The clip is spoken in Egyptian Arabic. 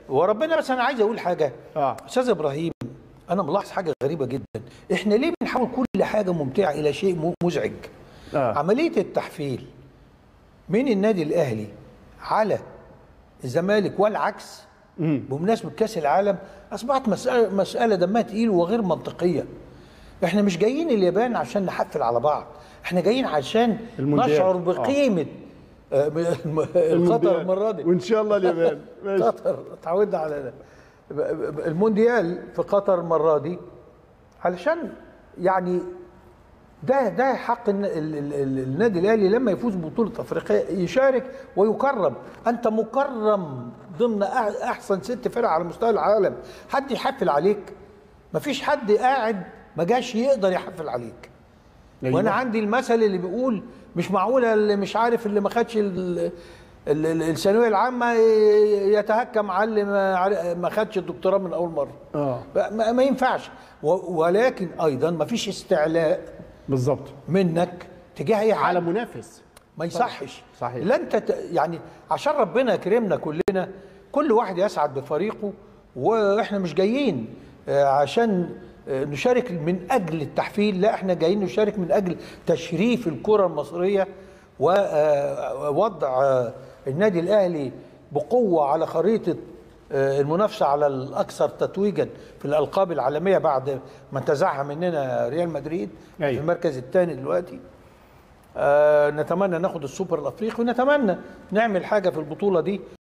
وربنا بس انا عايز اقول حاجه اه استاذ ابراهيم انا ملاحظ حاجه غريبه جدا احنا ليه بنحول كل حاجه ممتعه الى شيء م- مزعج آه. عمليه التحفيل من النادي الاهلي على الزمالك والعكس مم. بمناسبه كاس العالم اصبحت مساله مساله دمها تقيل وغير منطقيه احنا مش جايين اليابان عشان نحفل على بعض احنا جايين عشان المونديال. نشعر آه. بقيمه آه، الم- القطر المره دي وان شاء الله اليابان ماشي قطر اتعودنا على ده. ب- ب- المونديال في قطر المره دي علشان يعني ده ده حق الن- ال- ال- ال- النادي الاهلي لما يفوز ببطوله افريقيا يشارك ويكرم انت مكرم ضمن أح- احسن ست فرق على مستوى العالم حد يحفل عليك مفيش حد قاعد ما جاش يقدر يحفل عليك أيوة. وانا عندي المثل اللي بيقول مش معقوله اللي مش عارف اللي ما خدش ال- ال- ال- الثانويه العامه ي- يتهكم على اللي ما عر- ما خدش الدكتوراه من اول مره اه ما, ما ينفعش و- ولكن ايضا ما فيش استعلاء بالظبط منك تجاه اي على حاجه منافس ما يصحش صحيح. لا انت ت- يعني عشان ربنا يكرمنا كلنا كل واحد يسعد بفريقه واحنا مش جايين آه، عشان آه، نشارك من اجل التحفيل لا احنا جايين نشارك من اجل تشريف الكره المصريه ووضع النادي الاهلي بقوه على خريطه آه، المنافسه على الاكثر تتويجا في الالقاب العالميه بعد ما انتزعها مننا ريال مدريد أيوة. في المركز الثاني دلوقتي آه، نتمنى ناخد السوبر الافريقي ونتمنى نعمل حاجه في البطوله دي